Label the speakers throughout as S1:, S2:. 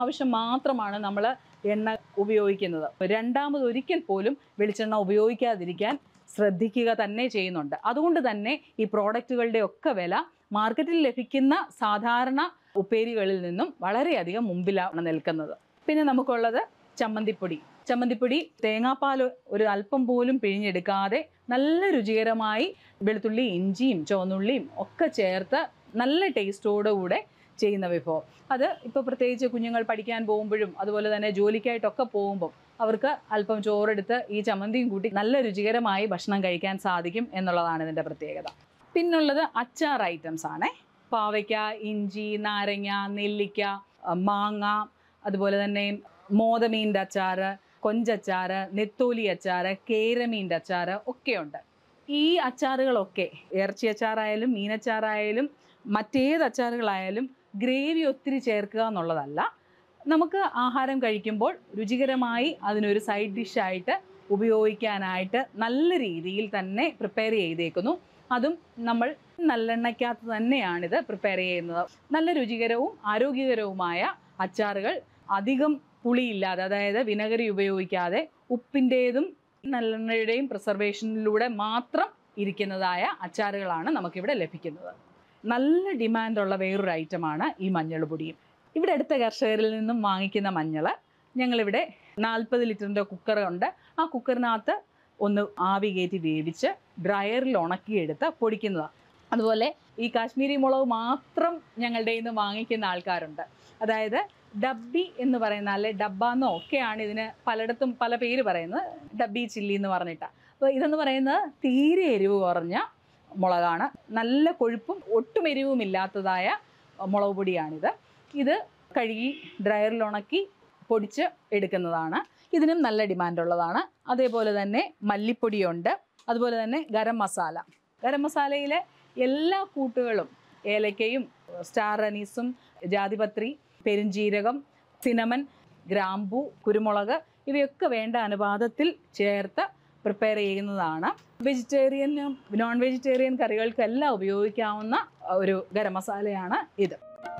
S1: ആവശ്യം മാത്രമാണ് നമ്മൾ എണ്ണ ഉപയോഗിക്കുന്നത് രണ്ടാമത് ഒരിക്കൽ പോലും വെളിച്ചെണ്ണ ഉപയോഗിക്കാതിരിക്കാൻ ശ്രദ്ധിക്കുക തന്നെ ചെയ്യുന്നുണ്ട് അതുകൊണ്ട് തന്നെ ഈ പ്രോഡക്റ്റുകളുടെ ഒക്കെ വില മാർക്കറ്റിൽ ലഭിക്കുന്ന സാധാരണ ഉപ്പേരികളിൽ നിന്നും വളരെയധികം മുമ്പിലാണ് നിൽക്കുന്നത് പിന്നെ നമുക്കുള്ളത് ചമ്മന്തിപ്പൊടി ചമ്മന്തിപ്പൊടി തേങ്ങാപ്പാൽ ഒരു അല്പം പോലും പിഴിഞ്ഞെടുക്കാതെ നല്ല രുചികരമായി വെളുത്തുള്ളി ഇഞ്ചിയും ചുവന്നുള്ളിയും ഒക്കെ ചേർത്ത് നല്ല ടേസ്റ്റോടുകൂടെ ചെയ്യുന്ന വിഭവം അത് ഇപ്പോൾ പ്രത്യേകിച്ച് കുഞ്ഞുങ്ങൾ പഠിക്കാൻ പോകുമ്പോഴും അതുപോലെ തന്നെ ജോലിക്കായിട്ടൊക്കെ പോകുമ്പോൾ അവർക്ക് അല്പം ചോറെടുത്ത് ഈ ചമ്മന്തിയും കൂട്ടി നല്ല രുചികരമായി ഭക്ഷണം കഴിക്കാൻ സാധിക്കും എന്നുള്ളതാണ് ഇതിൻ്റെ പ്രത്യേകത പിന്നുള്ളത് അച്ചാർ ഐറ്റംസ് ആണ് പാവയ്ക്ക ഇഞ്ചി നാരങ്ങ നെല്ലിക്ക അഹ് മാങ്ങ അതുപോലെ തന്നെ മോതമീൻ്റെ അച്ചാറ് കൊഞ്ചച്ചാറ് നെത്തോലി അച്ചാറ് കേരമീൻ്റെ അച്ചാറ് ഒക്കെയുണ്ട് ഈ അച്ചാറുകളൊക്കെ ഇറച്ചി അച്ചാറായാലും മീനച്ചാറായാലും മറ്റേത് അച്ചാറുകളായാലും ഗ്രേവി ഒത്തിരി ചേർക്കുക എന്നുള്ളതല്ല നമുക്ക് ആഹാരം കഴിക്കുമ്പോൾ രുചികരമായി അതിനൊരു സൈഡ് ഡിഷായിട്ട് ഉപയോഗിക്കാനായിട്ട് നല്ല രീതിയിൽ തന്നെ പ്രിപ്പയർ ചെയ്തേക്കുന്നു അതും നമ്മൾ നല്ലെണ്ണയ്ക്കകത്ത് തന്നെയാണിത് പ്രിപ്പയർ ചെയ്യുന്നത് നല്ല രുചികരവും ആരോഗ്യകരവുമായ അച്ചാറുകൾ അധികം പുളിയില്ലാതെ അതായത് വിനഗരി ഉപയോഗിക്കാതെ ഉപ്പിൻ്റേതും നല്ലെണ്ണയുടെയും പ്രിസർവേഷനിലൂടെ മാത്രം ഇരിക്കുന്നതായ അച്ചാറുകളാണ് നമുക്കിവിടെ ലഭിക്കുന്നത് നല്ല ഡിമാൻഡുള്ള വേറൊരു ഐറ്റമാണ് ഈ മഞ്ഞൾ പൊടിയും ഇവിടെ അടുത്ത കർഷകരിൽ നിന്നും വാങ്ങിക്കുന്ന മഞ്ഞൾ ഞങ്ങളിവിടെ നാൽപ്പത് ലിറ്ററിൻ്റെ കുക്കറുണ്ട് ആ കുക്കറിനകത്ത് ഒന്ന് ആവി കയറ്റി വേവിച്ച് ഡ്രയറിൽ ഉണക്കിയെടുത്ത് പൊടിക്കുന്നതാണ് അതുപോലെ ഈ കാശ്മീരി മുളക് മാത്രം ഞങ്ങളുടെ നിന്ന് വാങ്ങിക്കുന്ന ആൾക്കാരുണ്ട് അതായത് ഡബ്ബി എന്ന് പറയുന്ന അല്ലെ ഡബ്ബ എന്നോ ഒക്കെയാണ് ഇതിന് പലയിടത്തും പല പേര് പറയുന്നത് ഡബ്ബി ചില്ലി എന്ന് പറഞ്ഞിട്ടാണ് അപ്പോൾ ഇതെന്ന് പറയുന്നത് തീരെ എരിവ് കുറഞ്ഞ മുളകാണ് നല്ല കൊഴുപ്പും ഒട്ടും എരിവും ഇല്ലാത്തതായ മുളക് പൊടിയാണിത് ഇത് കഴുകി ഡ്രയറിൽ ഉണക്കി പൊടിച്ച് എടുക്കുന്നതാണ് ഇതിനും നല്ല ഡിമാൻഡുള്ളതാണ് അതേപോലെ തന്നെ മല്ലിപ്പൊടിയുണ്ട് അതുപോലെ തന്നെ ഗരം മസാല ഗരം മസാലയിലെ എല്ലാ കൂട്ടുകളും ഏലക്കയും സ്റ്റാർ അനീസും ജാതിപത്രി പെരുംജീരകം സിനമൻ ഗ്രാമ്പു കുരുമുളക് ഇവയൊക്കെ വേണ്ട അനുപാതത്തിൽ ചേർത്ത് പ്രിപ്പയർ ചെയ്യുന്നതാണ് വെജിറ്റേറിയനും നോൺ വെജിറ്റേറിയൻ കറികൾക്കെല്ലാം ഉപയോഗിക്കാവുന്ന ഒരു ഗരം മസാലയാണ് ഇത്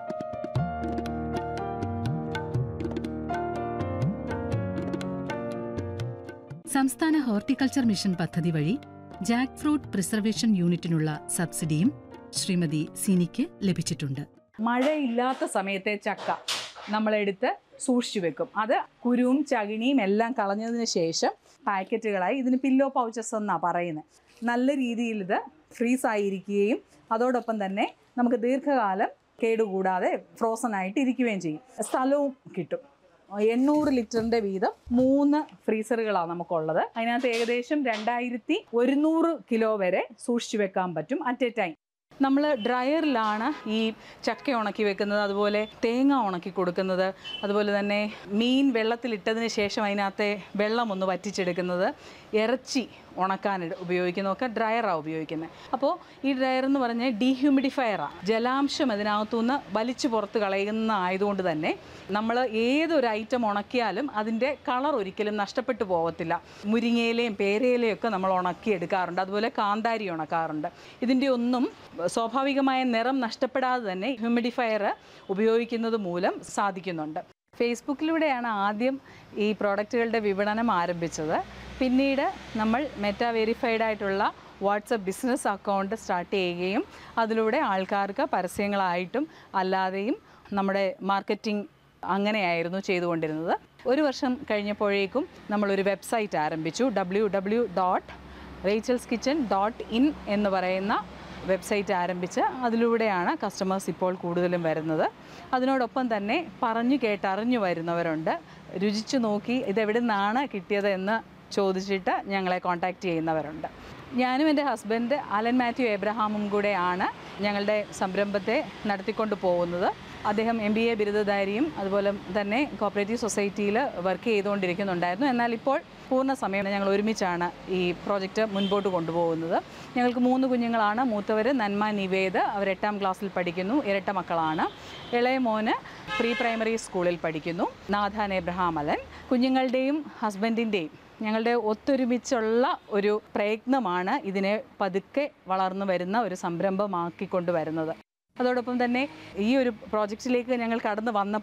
S2: സംസ്ഥാന ഹോർട്ടിക്കൾച്ചർ മിഷൻ പദ്ധതി വഴി ജാക്ക് ഫ്രൂട്ട് പ്രിസർവേഷൻ യൂണിറ്റിനുള്ള സബ്സിഡിയും ശ്രീമതി സിനിക്ക് ലഭിച്ചിട്ടുണ്ട്
S1: മഴയില്ലാത്ത സമയത്തെ ചക്ക നമ്മളെടുത്ത് സൂക്ഷിച്ചു വെക്കും അത് കുരുവും ചകിണിയും എല്ലാം കളഞ്ഞതിന് ശേഷം പാക്കറ്റുകളായി ഇതിന് പില്ലോ പൗച്ചസ് എന്നാണ് പറയുന്നത് നല്ല രീതിയിൽ ഇത് ഫ്രീസ് ആയിരിക്കുകയും അതോടൊപ്പം തന്നെ നമുക്ക് ദീർഘകാലം കേടുകൂടാതെ ഫ്രോസൺ ആയിട്ട് ഇരിക്കുകയും ചെയ്യും സ്ഥലവും കിട്ടും എണ്ണൂറ് ലിറ്ററിന്റെ വീതം മൂന്ന് ഫ്രീസറുകളാണ് നമുക്കുള്ളത് അതിനകത്ത് ഏകദേശം രണ്ടായിരത്തി ഒരുന്നൂറ് കിലോ വരെ സൂക്ഷിച്ചു വെക്കാൻ പറ്റും അറ്റ് എ ടൈം നമ്മൾ ഡ്രയറിലാണ് ഈ ചക്ക ഉണക്കി വെക്കുന്നത് അതുപോലെ തേങ്ങ ഉണക്കി കൊടുക്കുന്നത് അതുപോലെ തന്നെ മീൻ വെള്ളത്തിലിട്ടതിന് ശേഷം അതിനകത്തെ വെള്ളം ഒന്ന് വറ്റിച്ചെടുക്കുന്നത് ഇറച്ചി ഉണക്കാൻ ഇട- ഉപയോഗിക്കുന്നതൊക്കെ ഡ്രയറാണ് ഉപയോഗിക്കുന്നത് അപ്പോൾ ഈ ഡ്രയർ എന്ന് പറഞ്ഞാൽ ഡീഹ്യൂമിഡിഫയറാണ് ജലാംശം അതിനകത്തുനിന്ന് വലിച്ചു പുറത്ത് കളയുന്ന ആയതുകൊണ്ട് തന്നെ നമ്മൾ ഏതൊരു ഐറ്റം ഉണക്കിയാലും അതിൻ്റെ കളർ ഒരിക്കലും നഷ്ടപ്പെട്ടു പോകത്തില്ല മുരിങ്ങയിലയും പേരയിലയും ഒക്കെ നമ്മൾ ഉണക്കി എടുക്കാറുണ്ട് അതുപോലെ കാന്താരി ഉണക്കാറുണ്ട് ഇതിൻ്റെ ഒന്നും സ്വാഭാവികമായ നിറം നഷ്ടപ്പെടാതെ തന്നെ ഹ്യൂമിഡിഫയർ ഉപയോഗിക്കുന്നത് മൂലം സാധിക്കുന്നുണ്ട് ഫേസ്ബുക്കിലൂടെയാണ് ആദ്യം ഈ പ്രോഡക്റ്റുകളുടെ വിപണനം ആരംഭിച്ചത് പിന്നീട് നമ്മൾ മെറ്റ വെരിഫൈഡ് ആയിട്ടുള്ള വാട്സപ്പ് ബിസിനസ് അക്കൗണ്ട് സ്റ്റാർട്ട് ചെയ്യുകയും അതിലൂടെ ആൾക്കാർക്ക് പരസ്യങ്ങളായിട്ടും അല്ലാതെയും നമ്മുടെ മാർക്കറ്റിംഗ് അങ്ങനെയായിരുന്നു ചെയ്തുകൊണ്ടിരുന്നത് ഒരു വർഷം കഴിഞ്ഞപ്പോഴേക്കും നമ്മളൊരു വെബ്സൈറ്റ് ആരംഭിച്ചു W W dot Rachel's kitchen dot in എന്ന് പറയുന്ന വെബ്സൈറ്റ് ആരംഭിച്ച് അതിലൂടെയാണ് കസ്റ്റമേഴ്സ് ഇപ്പോൾ കൂടുതലും വരുന്നത് അതിനോടൊപ്പം തന്നെ പറഞ്ഞു കേട്ടറിഞ്ഞു വരുന്നവരുണ്ട് രുചിച്ചു നോക്കി ഇതെവിടെ നിന്നാണ് കിട്ടിയത് എന്ന് ചോദിച്ചിട്ട് ഞങ്ങളെ കോൺടാക്റ്റ് ചെയ്യുന്നവരുണ്ട് ഞാനും എൻ്റെ ഹസ്ബൻഡ് അലൻ മാത്യു എബ്രഹാമും കൂടെയാണ് ഞങ്ങളുടെ സംരംഭത്തെ നടത്തിക്കൊണ്ട് പോകുന്നത് അദ്ദേഹം എം ബി എ ബിരുദധാരിയും അതുപോലെ തന്നെ കോപ്പറേറ്റീവ് സൊസൈറ്റിയിൽ വർക്ക് ചെയ്തുകൊണ്ടിരിക്കുന്നുണ്ടായിരുന്നു എന്നാൽ ഇപ്പോൾ പൂർണ്ണ സമയം ഞങ്ങൾ ഒരുമിച്ചാണ് ഈ പ്രോജക്റ്റ് മുൻപോട്ട് കൊണ്ടുപോകുന്നത് ഞങ്ങൾക്ക് മൂന്ന് കുഞ്ഞുങ്ങളാണ് മൂത്തവർ നന്മ നിവേദ് അവർ എട്ടാം ക്ലാസ്സിൽ പഠിക്കുന്നു ഇരട്ട മക്കളാണ് ഇളയ മോന് പ്രീ പ്രൈമറി സ്കൂളിൽ പഠിക്കുന്നു നാഥാൻ എബ്രഹാം അലൻ കുഞ്ഞുങ്ങളുടെയും ഹസ്ബൻഡിൻ്റെയും ഞങ്ങളുടെ ഒത്തൊരുമിച്ചുള്ള ഒരു പ്രയത്നമാണ് ഇതിനെ പതുക്കെ വളർന്നു വരുന്ന ഒരു സംരംഭമാക്കിക്കൊണ്ട് വരുന്നത് അതോടൊപ്പം തന്നെ ഈ ഒരു പ്രോജക്റ്റിലേക്ക് ഞങ്ങൾ കടന്നു വന്നപ്പോൾ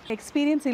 S1: എക്സ്പീരിയൻസ്